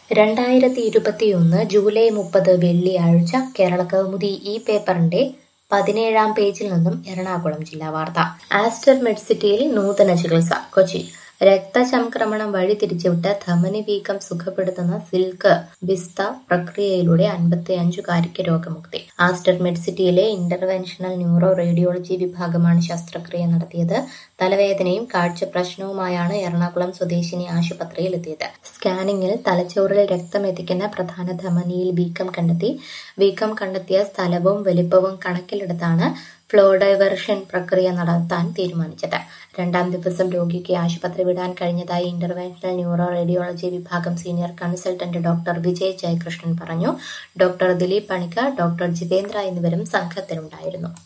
രണ്ടായിരത്തി ഇരുപത്തിയൊന്ന് ജൂലൈ മുപ്പത് വെള്ളിയാഴ്ച കേരള കൗമുദി ഈ പേപ്പറിന്റെ പതിനേഴാം പേജിൽ നിന്നും എറണാകുളം ജില്ലാ വാർത്ത ആസ്റ്റർ മെഡ്സിറ്റിയിൽ നൂതന ചികിത്സ കൊച്ചി രക്തചംക്രമണം വഴി തിരിച്ചുവിട്ട് ധമനി വീക്കം സുഖപ്പെടുത്തുന്ന സിൽക്ക് വിസ്ത പ്രക്രിയയിലൂടെ അൻപത്തി അഞ്ചുകാരിക്ക് രോഗമുക്തി ആസ്റ്റർ മെഡ്സിറ്റിയിലെ ഇന്റർവെൻഷണൽ ന്യൂറോ റേഡിയോളജി വിഭാഗമാണ് ശസ്ത്രക്രിയ നടത്തിയത് തലവേദനയും കാഴ്ച പ്രശ്നവുമായാണ് എറണാകുളം സ്വദേശിനി ആശുപത്രിയിൽ എത്തിയത് സ്കാനിങ്ങിൽ തലച്ചോറിൽ രക്തം എത്തിക്കുന്ന പ്രധാന ധമനിയിൽ വീക്കം കണ്ടെത്തി വീക്കം കണ്ടെത്തിയ സ്ഥലവും വലിപ്പവും കണക്കിലെടുത്താണ് ഫ്ലോ ഡൈവേർഷൻ പ്രക്രിയ നടത്താൻ തീരുമാനിച്ചത് രണ്ടാം ദിവസം രോഗിക്ക് ആശുപത്രി വിടാൻ കഴിഞ്ഞതായി ഇന്റർവെൻഷണൽ ന്യൂറോ റേഡിയോളജി വിഭാഗം senior consultant doctor Vijay Jayakrishnan പറഞ്ഞു ഡോക്ടർ ദിലീപ് പണിക്കർ ഡോക്ടർ ജിതേന്ദ്ര എന്നിവരും സംഘത്തിലുണ്ടായിരുന്നു